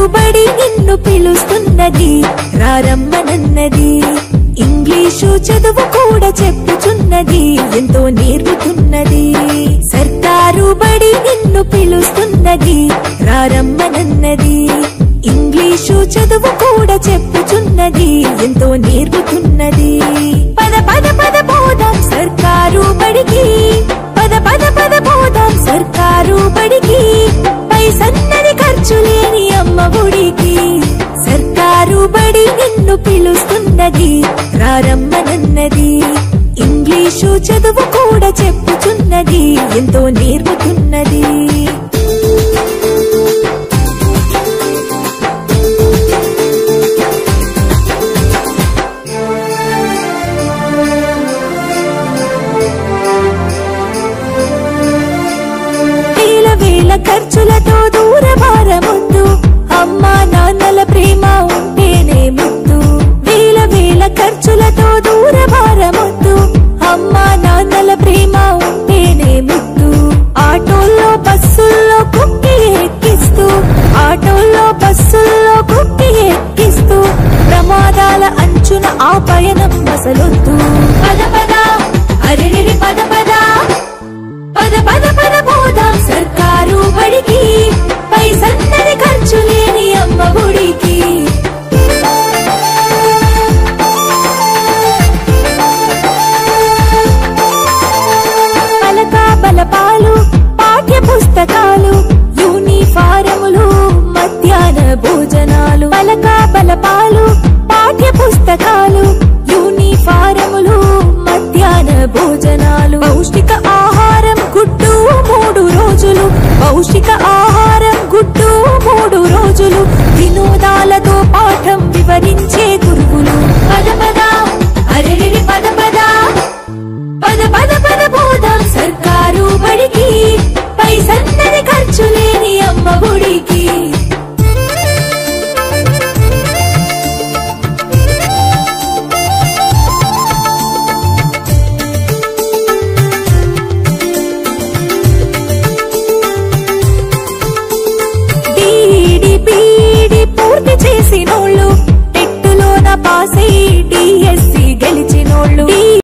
బడి నిన్ను పిలుస్తున్నది రారమ్మనన్నది ఇంగ్లీషు చదువు కూడా చెప్పుచున్నది ఎంతో నేర్పుతున్నది సర్కారు బడి నిన్ను పిలుస్తున్నది రారమ్మనన్నది ఇంగ్లీషు చదువు కూడా చెప్పుచున్నది ఎంతో నేర్పుతున్నది పద పద పద పోదాం సర్కారు బడికి పద పద పద పోదాం సర్కారు బడికి పై సన్నని ఖర్చు లేని అమ్మ ఒడికి సర్కారు బడి నిన్ను పిలుస్తున్నది రారమ్మనన్నది ఇంగ్లీషు చదువు కూడా చెప్పుచున్నది ఎంతో నేర్పుతున్నది వేల వేల ఖర్చులతో దూరమారముద్దు అమ్మా నాన్నల ప్రేమ ఉంటేనే ముద్దు వేల వేల ఖర్చులతో దూరమారముద్దు అమ్మా నాన్నల ప్రేమ ఉంటేనే ముద్దు ఆటోల్లో బస్సుల్లో కుక్కి ఎక్కిస్తూ ఆటోల్లో బస్సుల్లో కుక్కి ఎక్కిస్తూ ప్రమాదాల అంచున ఆ పయనం అసలొద్దు పద పద అరెరెరి పద పద పద పద పద పోదాం సర్కారు బడికి పై సన్నది ఖర్చు లేని అమ్మ గుడికి పలక బలపాలు పాఠ్య పుస్తకాలు యూనిఫారములు మధ్యాహ్న భోజనాలు పలక బలపాలు పాఠ్య పుస్తకాలు యూనిఫారములు మధ్యాహ్న భోజనాలు పౌష్టిక ఆహారం గుడ్డు మూడు రోజులు పౌష్టిక ఆహారం గుడ్డు మూడు రోజులు వినోదాలతో పాఠం వివరించే గురువులు పద పద అరెరి పద పద పద పద పద పోదాం సర్కారు బడికి పై సన్నని ఖర్చు లేని అమ్మ గుడికి డీడి పీడి పూర్తి చేసినోళ్ళు టెట్టులోన పాస్ అయి డిఎస్సి గెలిచినోళ్ళు